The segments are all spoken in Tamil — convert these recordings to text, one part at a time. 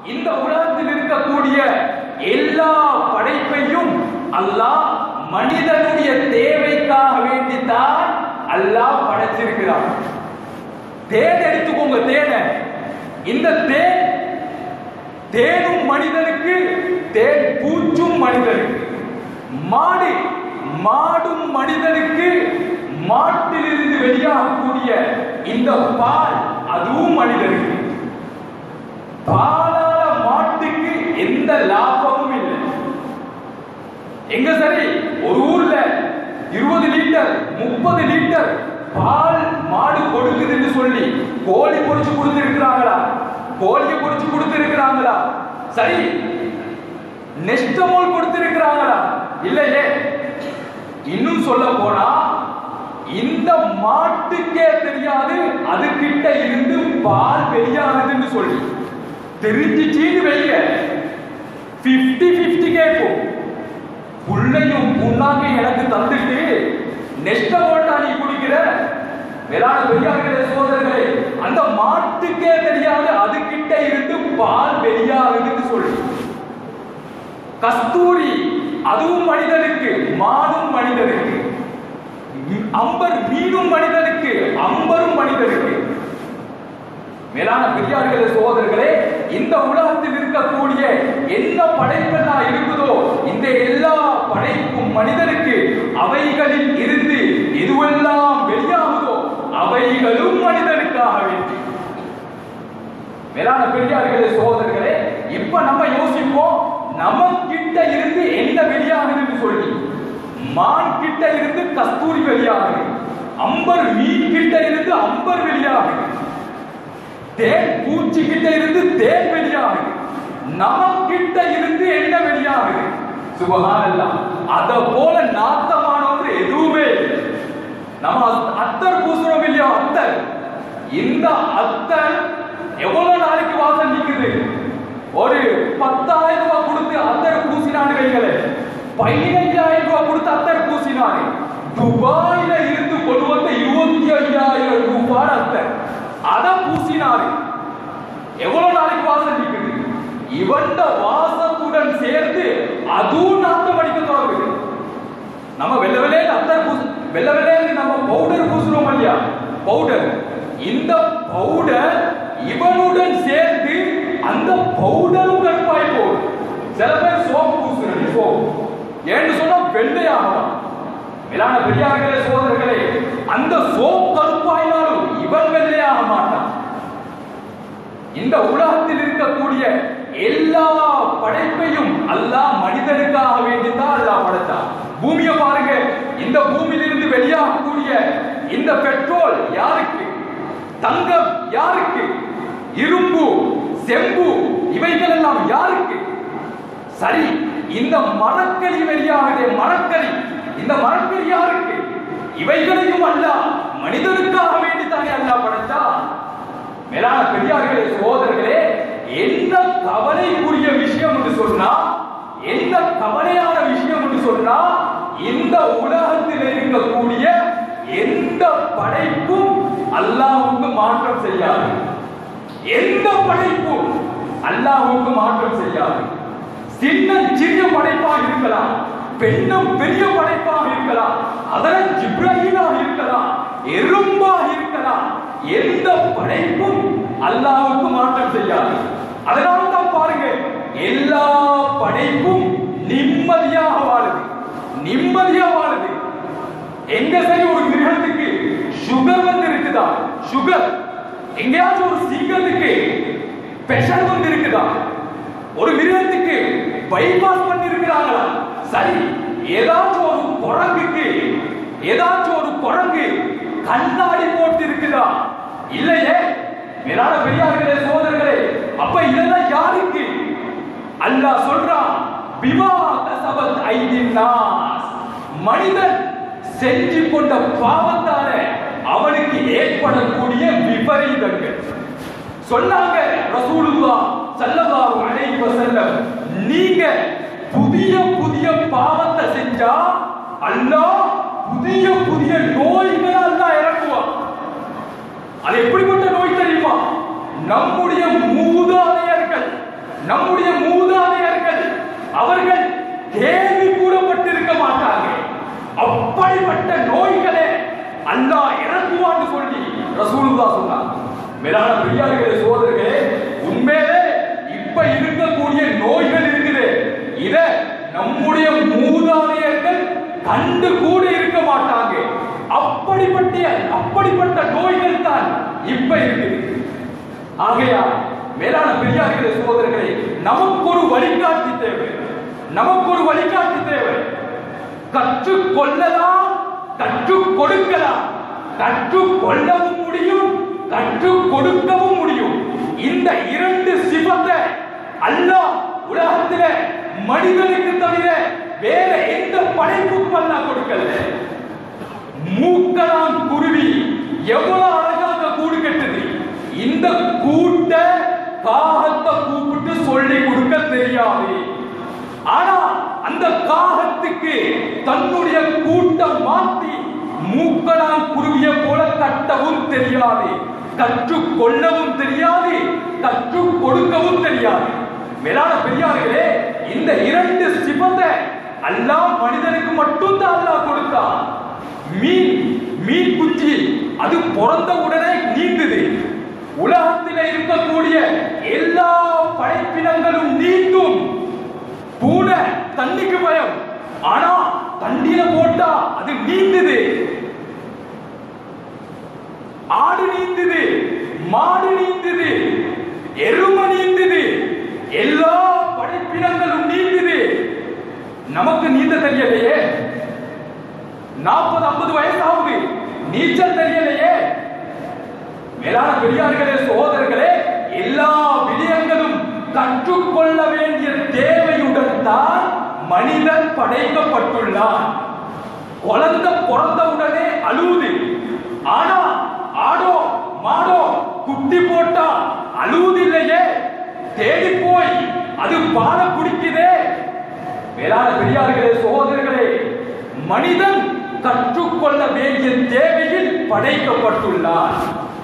இந்த உலகத்தில் இருக்கக்கூடிய எல்லா படைப்பையும் அல்லாஹ் மனிதனுடைய தேவைக்காக வேண்டித்தான் அல்லாஹ் படைச்சிருக்கிறான் தேன் எடுத்துக்கோங்க தேனை இந்த தேன் தேனும் மனிதனுக்கு தேன் பூச்சும் மனிதனுக்கு மாடு மாடும் மனிதனுக்கு மாட்டிலிருந்து வெளியாகக்கூடிய இந்த பால் அதுவும் மனிதனுக்கு பாலால மாட்டுக்கு எந்த லாபமும் இல்லை எங்க சரி ஒரு ஊர்ல இருபது லிட்டர் முப்பது லிட்டர் பால் மாடு கொடுக்குதுன்னு சொல்லி கோழி பொரிச்சு கொடுத்து இருக்கிறாங்களா கோழியை பொரிச்சு கொடுத்து இருக்கிறாங்களா சரி நெஸ்டமோல் கொடுத்து இருக்கிறாங்களா இல்லையே இன்னும் சொல்ல போனா இந்த மாட்டுக்கே தெரியாது அது கிட்ட இருந்து பால் வெளியாகுதுன்னு சொல்லி தெரிஞ்சிச்சின்னு வைங்க 50 50 கேட்கும் புள்ளையும் புண்ணாக்கு எனக்கு தந்துட்டு நெஸ்ட ஓட்டா நீ குடிக்கிற வேளாண் பெரியார்களே சோதரர்களே அந்த மாட்டுக்கே தெரியாது அது கிட்ட இருந்து பால் வெளியாகுதுன்னு சொல்லி கஸ்தூரி அதுவும் மனிதனுக்கு மாடும் மனிதனுக்கு அம்பர் மீனும் மனிதனுக்கு அம்பரும் மனிதனுக்கு மேலான பெரியார்களே சோதரர்களே இந்த உலகத்தில் இருக்கக்கூடிய என்ன படைப்பெல்லாம் இருக்குதோ இந்த எல்லா படைப்பும் மனிதனுக்கு அவைகளில் இருந்து எதுவெல்லாம் வெளியாகுதோ அவைகளும் மனிதனுக்காக வேண்டி மேலான பெரியார்களே சோதரர்களே இப்ப நம்ம யோசிப்போம் நமக்கிட்ட இருந்து என்ன வெளியாகுதுன்னு சொல்லி மான் கிட்ட இருந்து கஸ்தூரி வெளியாகுது அம்பர் மீன் கிட்ட இருந்து அம்பர் வெளியாகுது தேன் பூச்சி கிட்ட இருந்து தேன் வெளியாகுது நமக்கிட்ட இருந்து என்ன வெளியாகுது சுபகானல்லாம் அத போல நாத்தமான ஒன்று எதுவுமே இல்லை நம்ம அத்- அத்தர் பூசுறோம் இல்லையா அத்தர் இந்த அத்தர் எவ்வளவு நாளைக்கு வாசம் நிக்குது ஒரு பத்தாயிரம் ரூபாய் கொடுத்து அத்தர் பூசினான்னு வைங்களே பதினைஞ்சாயிரம் ரூபாய் கொடுத்து அத்தர் பூசினாரு துபாயில இருந்து கொண்டு வந்த இருபத்தி ஐயாயிரம் ரூபாய் அத்தர் அத பூசினாரு எவ்வளவு நாளைக்கு வாசம் நிக்குது இவண்ட வாசத்துடன் சேர்ந்து அதுவும் நாத்தம் அடிக்க தொடங்குது நம்ம வெள்ள வெள்ளையே அத்தர் பூச வெள்ள வெள்ளையே நம்ம பவுடர் பூசுறோம் இல்லையா பவுடர் இந்த பவுடர் இவனுடன் சேர்ந்து அந்த பவுடரும் கருப்பாய் போகும் சில பேர் சோப் பூசுறது சோப் ஏன்னு சொன்னா வெள்ளையாகலாம் மேலான பெரியார்களே சோதர்களே அந்த சோப் கருப்பாயினாலும் இவன் வெள்ளையாக மாட்டான் இந்த உலகத்தில் இருக்கக்கூடிய எல்லா படைப்பையும் அல்லாஹ் மனிதனுக்காக வேண்டித்தான் அல்லாஹ் படைத்தான் பூமியை பாருங்க இந்த பூமியிலிருந்து வெளியாகக்கூடிய இந்த பெட்ரோல் யாருக்கு தங்கம் யாருக்கு இரும்பு செம்பு இவைகள் எல்லாம் யாருக்கு சரி இந்த மரக்கறி வெளியாகுதே மரக்கறி இந்த மரக்கறி யாருக்கு இவைகளையும் அல்ல மனிதனுக்காக வேண்டித்தானே அல்லாஹ் படைத்தா மேலான பெரியார்களே சகோதரர்களே என்ன கவலைக்குரிய விஷயம் என்று சொன்னா என்ன கவலையான விஷயம் என்று சொன்னா இந்த உலகத்தில் இருக்கக்கூடிய எந்த படைப்பும் அல்லாஹ்வுக்கு மாற்றம் செய்யாது எந்த படைப்பும் அல்லாஹ்வுக்கு மாற்றம் செய்யாது சின்ன சிறிய படைப்பாக இருக்கலாம் பெண்ணும் பெரிய படைப்பாக இருக்கலாம் அதன் ஜிப்ரஹீனாக இருக்கலாம் எறும்பாக இருக்கலாம் எந்த படைப்பும் அல்லாஹ்வுக்கு மாற்றம் செய்யாது அதனால தான் பாருங்க எல்லா படைப்பும் நிம்மதியாக வாழுது நிம்மதியா வாழுது எங்க சரி ஒரு மிருகத்துக்கு சுகர் வந்து இருக்குதா சுகர் எங்கேயாச்சும் ஒரு சிங்கத்துக்கு பிரஷர் வந்து இருக்குதா ஒரு மிருகத்துக்கு பைபாஸ் பண்ணி இருக்கிறாங்களா சரி ஏதாச்சும் ஒரு குரங்குக்கு ஏதாச்சும் ஒரு குரங்கு கண்ணாடி போட்டு இருக்குதா இல்லையே மேலான பெரியார்களே சோதரர்களே அப்ப இதெல்லாம் யாருக்கு அல்லாஹ் சொல்றான் பிமா கசபத் ஐதின் நாஸ் மனிதன் செஞ்சு கொண்ட பாவத்தால அவனுக்கு ஏற்படக்கூடிய விபரீதங்கள் சொன்னாங்க ரசூலுல்லாஹ் ஸல்லல்லாஹு அலைஹி வஸல்லம் நீங்க புதிய புதிய பாவத்தை செஞ்சா அல்லாஹ் புதிய புதிய நோய்களை அல்லாஹ் இறக்குவான் அது எப்படிப்பட்ட நோய் தெரியுமா நம்முடைய மூதாதையர்கள் நம்முடைய மூதாதையர்கள் அவர்கள் கேள்வி கூறப்பட்டிருக்க மாட்டாங்க அப்படிப்பட்ட நோய்களே அல்லாஹ் இறக்குவான்னு சொல்லி ரசூலுல்லா சொன்னார் மேலான பெரியார்களே சோதர்களே உண்மையிலே இப்ப இருக்கக்கூடிய நோய்கள் இருக்குது இத நம்முடைய மூதாதையர்கள் கண்டு கூட இருக்க மாட்டாங்க அப்படிப்பட்ட அப்படிப்பட்ட நோய்கள் தான் இப்ப இருக்குது ஆகையால் மேலான பெரியார்களே சகோதரர்களே நமக்கு ஒரு வழிகாட்டி தேவை நமக்கு ஒரு வழிகாட்டி தேவை கற்றுக் கொள்ளலாம் கற்றுக் கொடுக்கலாம் கற்றுக் கொள்ளவும் முடியும் கற்றுக் கொடுக்கவும் முடியும் இந்த இரண்டு சிபத்தை அல்லாஹ் உலகத்தில மனிதனுக்கு தவிர வேற எந்த படைப்புக்கும் அல்லாஹ் கொடுக்கல மூக்கலாம் குருவி எவ்வளவு அழகாக கூடு கட்டுது இந்த கூட்ட காகத்தை கூப்பிட்டு சொல்லி கொடுக்க தெரியாது ஆனா அந்த காகத்துக்கு தன்னுடைய கூட்டம் மாத்தி மூக்கலாம் குருவிய போல கட்டவும் தெரியாது கற்றுக் கொள்ளவும் தெரியாது கற்றுக் கொடுக்கவும் தெரியாது மேலான பெரியார்களே இந்த இரண்டு சிபத்தை அல்லாஹ் மனிதனுக்கு மட்டும் தான் அல்லாஹ் கொடுத்தான் மீன் மீன் குஞ்சு அது பிறந்த உடனே நீந்துது உலகத்தில் இருக்கக்கூடிய எல்லா படைப்பினங்களும் நீந்தும் பூனை தண்ணிக்கு பயம் ஆனா தண்ணியில போட்டா அது நீந்துது ஆடு நீந்துது மாடு நீந்துது எருமை நீந்துது எல்லா படைப்பினங்களும் நீந்துது நமக்கு நீந்த தெரியலையே நாற்பது ஐம்பது வயசாகுது நீச்சல் தெரியலையே மேலான பெரியார்களே சகோதரர்களே எல்லா விடயங்களும் கற்றுக்கொள்ள வேண்டிய தேவையுடன் தான் மனிதன் படைக்கப்பட்டுள்ளான் குழந்தை பிறந்தவுடனே அழுவுது ஆனா ஆடோ மாடோ குட்டி போட்டா அழுவுதில்லையே தேடி போய் அது பால குடிக்குதே மேலான பெரியார்களே சகோதரர்களே மனிதன் கற்றுக்கொள்ள வேண்டிய தேவையில் படைக்கப்பட்டுள்ளான்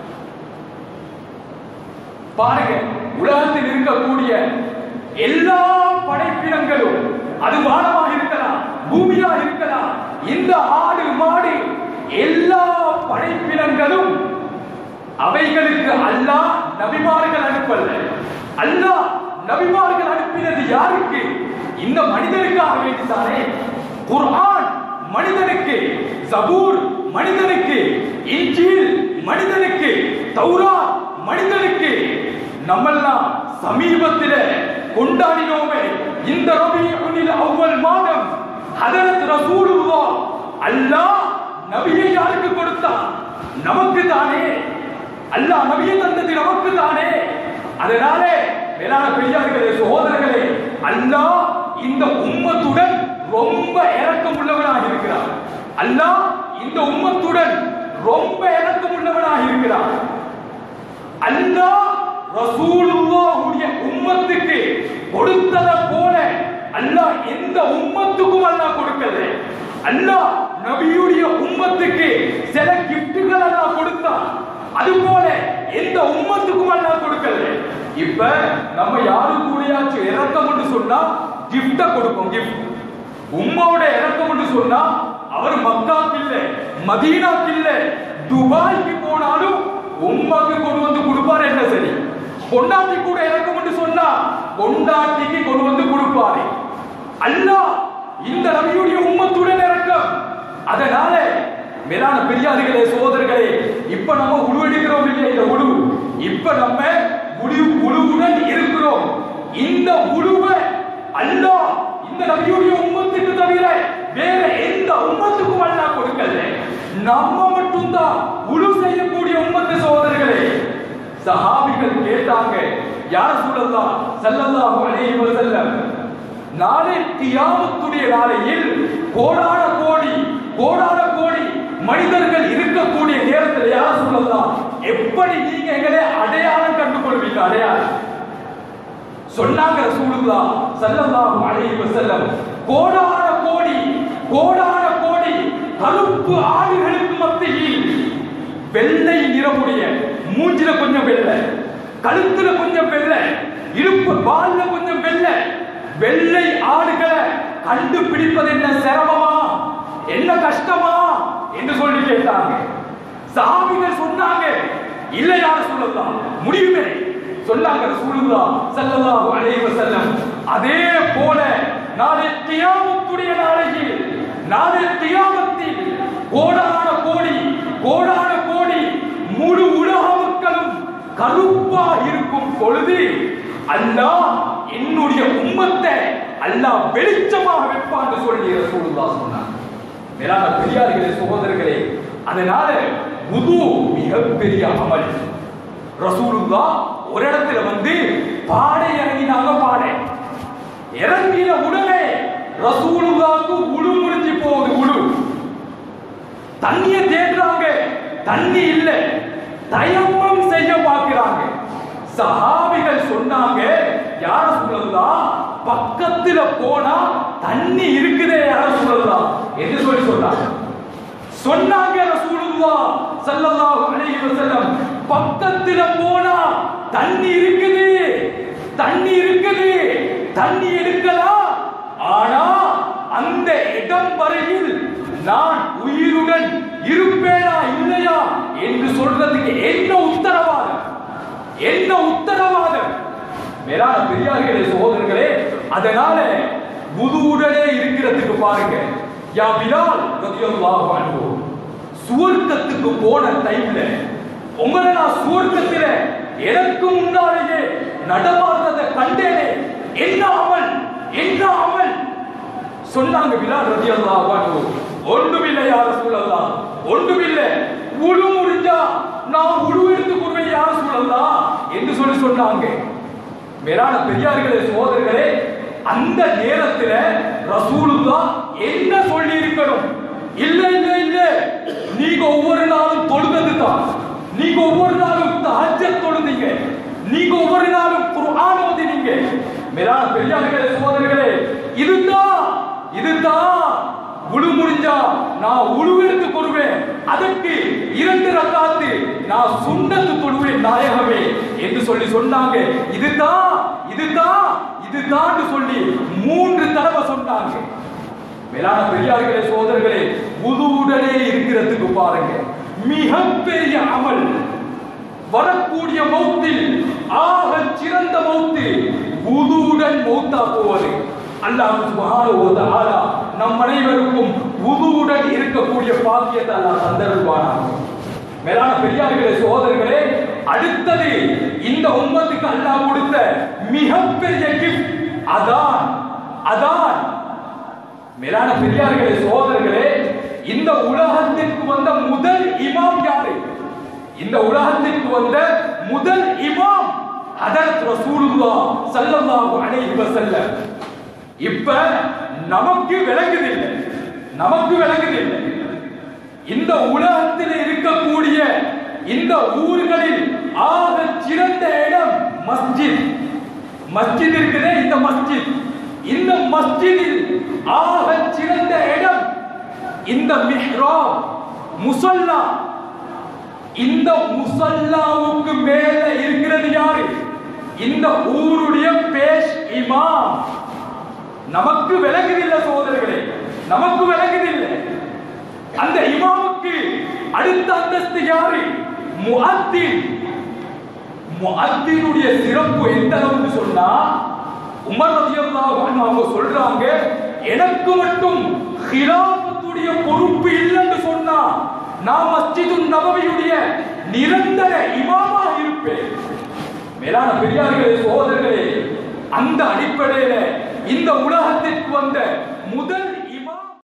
பாருங்க உலகத்தில் இருக்கக்கூடிய எல்லா படைப்பினங்களும் அது வானமாக இருக்கலாம் பூமியாக இருக்கலாம் இந்த ஆடு மாடு எல்லா படைப்பினங்களும் அவைகளுக்கு அல்லாஹ் நபிமார்கள் அனுப்பல்ல அல்லாஹ் நபிமார்கள் அனுப்பினது யாருக்கு இந்த மனிதனுக்காக வேண்டிதானே குர்ஆன் மனிதனுக்கு ஜபூர் மனிதனுக்கு இன்ஜீல் மனிதனுக்கு தௌரா மனிதனுக்கு நம்மெல்லாம் சமீபத்தில் கொண்டாடினோமே இந்த ரபியுல் அவ்வல் மாதம் ஹதரத் ரசூலுல்லாஹ் அல்லாஹ் நபியை யாருக்கு கொடுத்தான் நமக்கு தானே அல்லாஹ் நபியை தந்தது நமக்கு தானே அதனாலே மேலான பெரியார்களே சகோதரர்களே அல்லாஹ் இந்த உம்மத்துடன் ரொம்ப இரக்கம் உள்ளவனாக இருக்கிறான் அல்லாஹ் இந்த உம்மத்துடன் ரொம்ப இரக்கம் உள்ளவனாக இருக்கிறான் அல்லாஹ் ரசூலுல்லாஹுடைய உம்மத்துக்கு கொடுத்தத போல அல்லாஹ் எந்த உம்மத்துக்கும் அல்லாஹ் கொடுக்கல அல்லாஹ் நபியுடைய உம்மத்துக்கு சில கிஃப்ட்டுகள் அல்லாஹ் கொடுத்தான் அது போல எந்த உம்மத்துக்கும் அல்லாஹ் கொடுக்கல இப்ப நம்ம யாரு கூடயாச்சும் இறக்கம் சொன்னா கிஃப்ட கொடுப்போம் கிஃப்ட் உம்மாவோட இறக்கம் சொன்னா அவர் மக்காக்கு இல்ல மதீனாக்கு இல்ல துபாய்க்கு போனாலும் உம்மாக்கு கொண்டு வந்து கொடுப்பாரு என்ன சரி பொண்டாட்டி கூட இறக்கம் சொன்னா பொண்டாட்டிக்கு கொண்டு வந்து கொடுப்பாரு அல்லாஹ் இந்த நபியுடைய உம்மத்துடன் இறக்கம் அதனால மேலான பெரியார்களே சகோதரர்களே இப்ப நம்ம உழு எடுக்கிறோம் இல்லையா இந்த உழு இப்ப நம்ம உழு உழுவுடன் இருக்கிறோம் இந்த உழுவை அல்லாஹ் இந்த நபியுடைய உம்மத்துக்கு தவிர வேற எந்த உம்மத்துக்கும் அல்லாஹ் கொடுக்கல நம்ம மட்டும்தான் உழு செய்யக்கூடிய உம்மத்து சகோதரர்களே சஹாபிகள் கேட்டாங்க யார் சொல்லலாம் ஸல்லல்லாஹு அலைஹி வஸல்லம் நாளை கியாமத்துடைய நாளையில் கோடான கோடி கோடான கோடி மனிதர்கள் இருக்கக்கூடிய நேரத்தில் யார் சொல்லலாம் எப்படி நீங்க எங்களை அடையாளம் கண்டுகொள்வீங்க அடையாளம் சொன்னாங்க ரசூலுல்லா ஸல்லல்லாஹு அலைஹி வஸல்லம் கோடான கோடி கோடான கோடி கருப்பு ஆடுகளுக்கு மத்தியில் வெள்ளை நிறமுடைய மூஞ்சில கொஞ்சம் வெள்ளை கழுத்துல கொஞ்சம் வெள்ளை இடுப்பு வால்ல கொஞ்சம் வெள்ளை ஆடுகளை கண்டுபிடிப்பது என்ன சிரமமா என்ன கஷ்டமா என்று சொல்லி கேட்டாங்க சாமிகள் சொன்னாங்க இல்ல யார சொல்லலாம் முடியுமே சொன்னாங்க ரசூலுல்லாஹ் ஸல்லல்லாஹு அலைஹி வஸல்லம் அதே போல நாளை கியாமத்துடைய நாளையில் நாளை கியாமத்தில் கோடான கோடி கோடான கோடி முழு உலக மக்களும் கருப்பா இருக்கும் பொழுது அல்லாஹ் என்னுடைய உம்மத்தை அல்லாஹ் வெளிச்சமாக வைப்பான்னு சொல்லி ரசூலுல்லாஹ் சொன்னாங்க மேலான பெரியார்களே சகோதரர்களே அதனால உது மிகப்பெரிய அமல் ரசூலுல்லா ஒரு இடத்துல வந்து பாடை இறங்கினாங்க பாடை இறங்கின உடனே ரசூலுல்லாக்கு உழு முடிஞ்சு போகுது உழு தண்ணிய தேடுறாங்க தண்ணி இல்ல தயமம் செய்ய பார்க்கிறாங்க சஹாபிகள் சொன்னாங்க யார சொல்லலாம் பக்கத்துல போனா தண்ணி இருக்குதே யார சொல்லலாம் என்று சொல்லி சொன்னாங்க சொன்னாங்க ரசூலுல்லாஹ் ஸல்லல்லாஹு அலைஹி வஸல்லம் பக்கத்துல போனா தண்ணி இருக்குது தண்ணி இருக்குது தண்ணி எடுக்கலாம் ஆனா அந்த இடம் வரையில் நான் உயிருடன் இருப்பேனா இல்லையா என்று சொல்றதுக்கு என்ன உத்தரவாதம் என்ன உத்தரவாதம் மேலான பெரியார்களே சகோதரர்களே அதனால உதுவுடனே இருக்கிறதுக்கு பாருங்க யா பிலால் ரலியல்லாஹு அன்ஹு சுவர்க்கத்துக்கு போன டைம்ல உங்களை நான் சுவர்க்கத்தில எனக்கு முன்னாலேயே நடமாடுறத கண்டேனே என்ன அமல் என்ன அமல் சொன்னாங்க பிலால் ரலியல்லாஹு அன்ஹு ஒன்றுமில்லை யா ரசூலல்லாஹ் ஒன்றுமில்லை உழு முடிஞ்சா நான் உழு எடுத்து கொள்வேன் யா ரசூலல்லாஹ் என்று சொல்லி சொன்னாங்க மேலான பெரியார்களே சோதர்களே அந்த நேரத்துல ரசூலுல்லா என்ன சொல்லி இருக்கணும் இல்ல இல்ல இல்ல நீங்க ஒவ்வொரு நாளும் தொழுதது தான் நீங்க ஒவ்வொரு நாளும் தஹஜ்ஜத் தொழுதீங்க நீங்க ஒவ்வொரு நாளும் குர்ஆன் ஓதினீங்க மேலான பெரியார்களே சோதர்களே இதுதான் இதுதான் உழு முடிஞ்சா நான் உழுவெடுத்து கொள்வேன் அதற்கு இரண்டு ரக்காத்து நான் சுண்ணத்து தொழுவேன் நாயகமே என்று சொல்லி சொன்னாங்க இதுதான் இதுதான் இதுதான் சொல்லி மூன்று தடவை சொன்னாங்க மேலான பெரியார்களே சோதர்களே உதுவுடனே இருக்கிறதுக்கு பாருங்க மிகப்பெரிய அமல் வரக்கூடிய மௌத்தில் ஆக சிறந்த மௌத்து உதுவுடன் மௌத்தா போவது அல்லாஹ் சுப்ஹானஹு வ தஆலா நம் அனைவருக்கும் உதுவுடன் இருக்கக்கூடிய பாக்கியத்தை அல்லாஹ் தந்தருள்வானாக மேலான பெரியார்களே சகோதரர்களே அடுத்தது இந்த உம்மத்துக்கு அல்லாஹ் கொடுத்த மிகப்பெரிய கிஃப்ட் அதான் அதான் மேலான பெரியார்களே சகோதரர்களே இந்த உலகத்திற்கு வந்த முதல் இமாம் யாரு இந்த உலகத்திற்கு வந்த முதல் இமாம் ஹதரத் ரசூலுல்லாஹ் ஸல்லல்லாஹு அலைஹி வஸல்லம் இப்ப நமக்கு விளங்குதில்லை நமக்கு விளங்குதில்லை இந்த உலகத்தில் இருக்கக்கூடிய இந்த ஊர்களில் ஆக சிறந்த இடம் மஸ்ஜித் மஸ்ஜித் இருக்குதே இந்த மஸ்ஜித் இந்த மஸ்ஜிதில் ஆக சிறந்த இடம் இந்த மிஹ்ராப் முசல்லா இந்த முசல்லாவுக்கு மேல இருக்கிறது யாரு இந்த ஊருடைய பேஷ் இமாம் நமக்கு விளங்குதில்லை சோதரர்களே நமக்கு விளங்குதில்லை அந்த இமாமுக்கு அடுத்த அந்தஸ்து யாரு முஅத்தின் முஅத்தினுடைய சிறப்பு எந்த அளவுக்கு சொன்னா உமர் ரலியல்லாஹு அன்ஹு அவங்க சொல்றாங்க எனக்கு மட்டும் ஹிலாபத்துடைய பொறுப்பு இல்லைன்னு சொன்னா நான் மஸ்ஜிதுன் நபவியுடைய நிரந்தர இமாமாக இருப்பேன் மேலான பெரியார்களே சகோதரர்களே அந்த அடிப்படையில இந்த உலகத்திற்கு வந்த முதல்